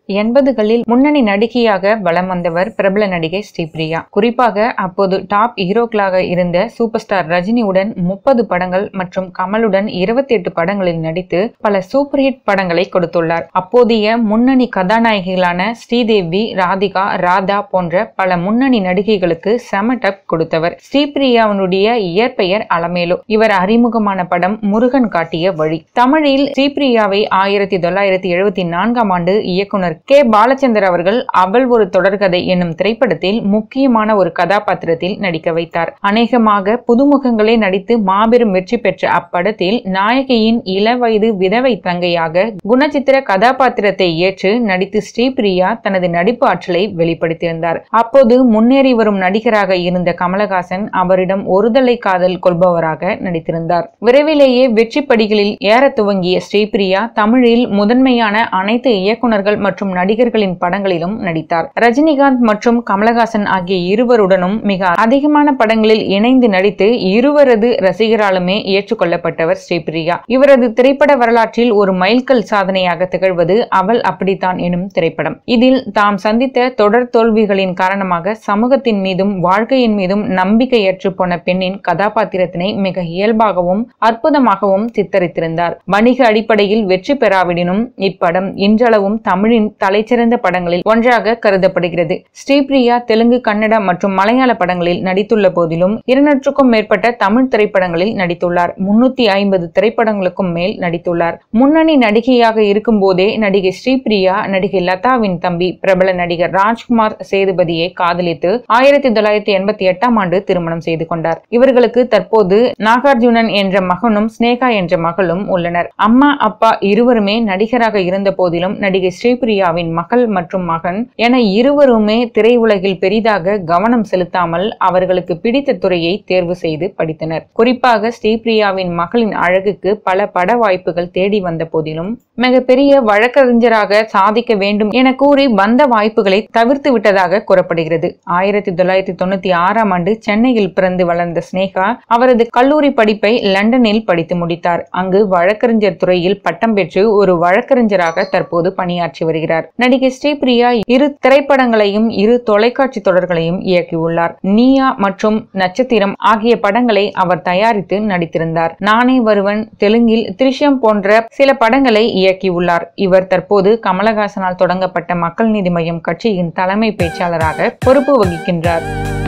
எண்பதுகளில் முன்னணி நடிகையாக வலம் வந்தவர் பிரபல நடிகை ஸ்ரீபிரியா குறிப்பாக அப்போது டாப் ஹீரோக்களாக இருந்த சூப்பர் ஸ்டார் ரஜினியுடன் முப்பது படங்கள் மற்றும் கமலுடன் இருபத்தி எட்டு படங்களில் நடித்து பல சூப்பர் ஹிட் படங்களை கொடுத்துள்ளார் அப்போதைய முன்னணி கதாநாயகிகளான ஸ்ரீதேவி ராதிகா ராதா போன்ற பல முன்னணி நடிகைகளுக்கு செம டப் கொடுத்தவர் ஸ்ரீபிரியாவினுடைய இயற்பெயர் அலமேலு இவர் அறிமுகமான படம் முருகன் காட்டிய வழி தமிழில் ஸ்ரீபிரியாவை ஆயிரத்தி தொள்ளாயிரத்தி எழுபத்தி நான்காம் ஆண்டு இயக்குனர் கே பாலச்சந்தர் அவர்கள் அவள் ஒரு தொடர்கதை என்னும் திரைப்படத்தில் முக்கியமான ஒரு கதாபாத்திரத்தில் நடிக்க வைத்தார் அநேகமாக புதுமுகங்களே நடித்து மாபெரும் வெற்றி பெற்ற அப்படத்தில் நாயகியின் இளவயது விதவை தங்கையாக குணச்சித்திர கதாபாத்திரத்தை ஏற்று நடித்து ஸ்ரீபிரியா தனது நடிப்பு ஆற்றலை வெளிப்படுத்தியிருந்தார் அப்போது முன்னேறி வரும் நடிகராக இருந்த கமலஹாசன் அவரிடம் ஒருதலை காதல் கொள்பவராக நடித்திருந்தார் விரைவிலேயே வெற்றி படிகளில் ஏற துவங்கிய ஸ்ரீபிரியா தமிழில் முதன்மையான அனைத்து இயக்குனர்கள் மற்றும் நடிகர்களின் படங்களிலும் நடித்தார் ரஜினிகாந்த் மற்றும் கமலஹாசன் ஆகிய இருவருடனும் மிக அதிகமான படங்களில் இணைந்து நடித்து இருவரது ரசிகராலுமே ஏற்றுக்கொள்ளப்பட்டவர் ஸ்ரீபிரியா இவரது திரைப்பட வரலாற்றில் ஒரு மைல்கல் சாதனையாக திகழ்வது அவள் அப்படித்தான் எனும் திரைப்படம் இதில் தாம் சந்தித்த தொடர் தோல்விகளின் காரணமாக சமூகத்தின் மீதும் வாழ்க்கையின் மீதும் நம்பிக்கையற்று போன பெண்ணின் கதாபாத்திரத்தினை மிக இயல்பாகவும் அற்புதமாகவும் சித்தரித்திருந்தார் வணிக அடிப்படையில் வெற்றி பெறாவிடினும் இப்படம் இன்றளவும் தமிழின் தலைச்சிறந்த படங்களில் ஒன்றாக கருதப்படுகிறது ஸ்ரீபிரியா தெலுங்கு கன்னட மற்றும் மலையாள படங்களில் நடித்துள்ள போதிலும் இருநூற்றுக்கும் மேற்பட்ட தமிழ் திரைப்படங்களில் நடித்துள்ளார் முன்னூத்தி ஐம்பது திரைப்படங்களுக்கும் மேல் நடித்துள்ளார் முன்னணி நடிகையாக இருக்கும் போதே நடிகை ஸ்ரீபிரியா நடிகை லதாவின் தம்பி பிரபல நடிகர் ராஜ்குமார் சேதுபதியை காதலித்து ஆயிரத்தி தொள்ளாயிரத்தி எண்பத்தி எட்டாம் ஆண்டு திருமணம் செய்து கொண்டார் இவர்களுக்கு தற்போது நாகார்ஜுனன் என்ற மகனும் ஸ்னேகா என்ற மகளும் உள்ளனர் அம்மா அப்பா இருவருமே நடிகராக இருந்த போதிலும் நடிகை ஸ்ரீபிரியாவின் மகள் மற்றும் மகன் என இருவருமே திரையுலகில் பெரிதாக கவனம் செலுத்தாமல் அவர்களுக்கு பிடித்த துறையை தேர்வு செய்து படித்தனர் குறிப்பாக ஸ்ரீபிரியாவின் மகளின் அழகுக்கு பல பட வாய்ப்புகள் தேடி வந்த போதிலும் மிகப்பெரிய வழக்கறிஞராக சாதிக்க வேண்டும் என கூறி வந்த வாய்ப்புகளை தவிர்த்து விட்டதாக கூறப்படுகிறது ஆயிரத்தி தொள்ளாயிரத்தி தொண்ணூத்தி ஆறாம் ஆண்டு சென்னையில் பிறந்து வளர்ந்த ஸ்னேகா அவரது கல்லூரி படிப்பை லண்டனில் படித்து முடித்தார் அங்கு வழக்கறிஞர் துறையில் பட்டம் பெற்று ஒரு வழக்கறிஞராக தற்போது பணியாற்றி வருகிறார் நடிகை ஸ்ரீபிரியா இரு திரைப்படங்களையும் இரு தொலைக்காட்சி தொடர்களையும் இயக்கியுள்ளார் நீயா மற்றும் நட்சத்திரம் ஆகிய படங்களை அவர் தயாரித்து நடித்திருந்தார் நானே வருவன் தெலுங்கில் திரிஷம் போன்ற சில படங்களை இயக்கியுள்ளார் இவர் தற்போது கமலஹாசனால் தொடங்கப்பட்ட மக்கள் நீதி மய்யம் கட்சியின் தலைமை பேச்சாளராக பொறுப்பு வகிக்கின்றார்